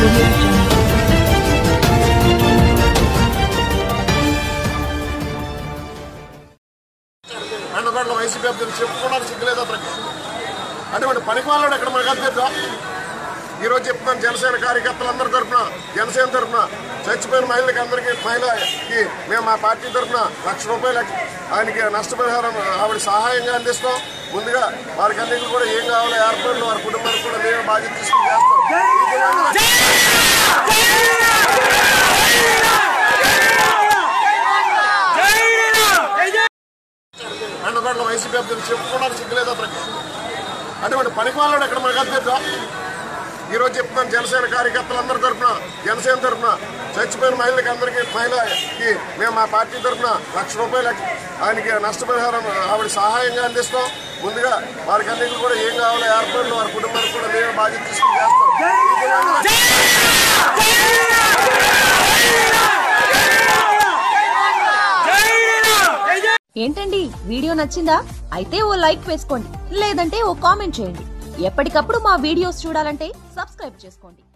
audio jungle. మెండగొండ YCP అభ్యర్థి చెప్పుకోవడానికి సిగ్గులేదు అతనికి అటువంటి పనికి వాళ్ళడు ఇక్కడ మనకు అభ్యర్థి ఈ రోజు చెప్తున్నాను జనసేన కార్యకర్తలందరి తరఫున జనసేన తరఫున చచ్చిపోయిన మహిళలకి అందరికీ మహిళకి మేము మా పార్టీ తరఫున లక్ష రూపాయలు ఆయనకి నష్టపరిహారం ఆవిడ సహాయంగా అందిస్తాం ముందుగా వారికి అన్నింటికి కూడా ఏం కావాలో ఏర్పాట్లు వారి కుటుంబానికి కూడా మేము బాధ్యత తీసుకుని చేస్తాం ఈ దినాన మెండగొండ వైసీపీ అభ్యర్థి చెప్పుకోవడానికి సిగ్గులేదు అతనికి అటువంటి పనికి వాళ్ళడు ఇక్కడ మనకు అభ్యర్థి ఈ రోజు చెప్తున్నాను జనసేన కార్యకర్తలందరి తరఫున జనసేన తరఫున చచ్చిపోయిన మహిళలకి అందరికీ మహిళకి మేము మా పార్టీ తరఫున లక్ష రూపాయలు ఆయనకి నష్టపరిహారం ఆవిడ సహాయంగా అందిస్తాం ముందుగా వారికి అన్నింటికి కూడా ఏం కావాలో ఏర్పాట్లు వారి కుటుంబానికి కూడా మేము బాధ్యత తీసుకుని చేస్తాం ఈ దినాన ఏంటండి వీడియో నచ్చిందా అయితే ఓ లైక్ వేసుకోండి లేదంటే ఓ కామెంట్ చేయండి ఎప్పటికప్పుడు మా వీడియోస్ చూడాలంటే సబ్స్క్రైబ్ చేసుకోండి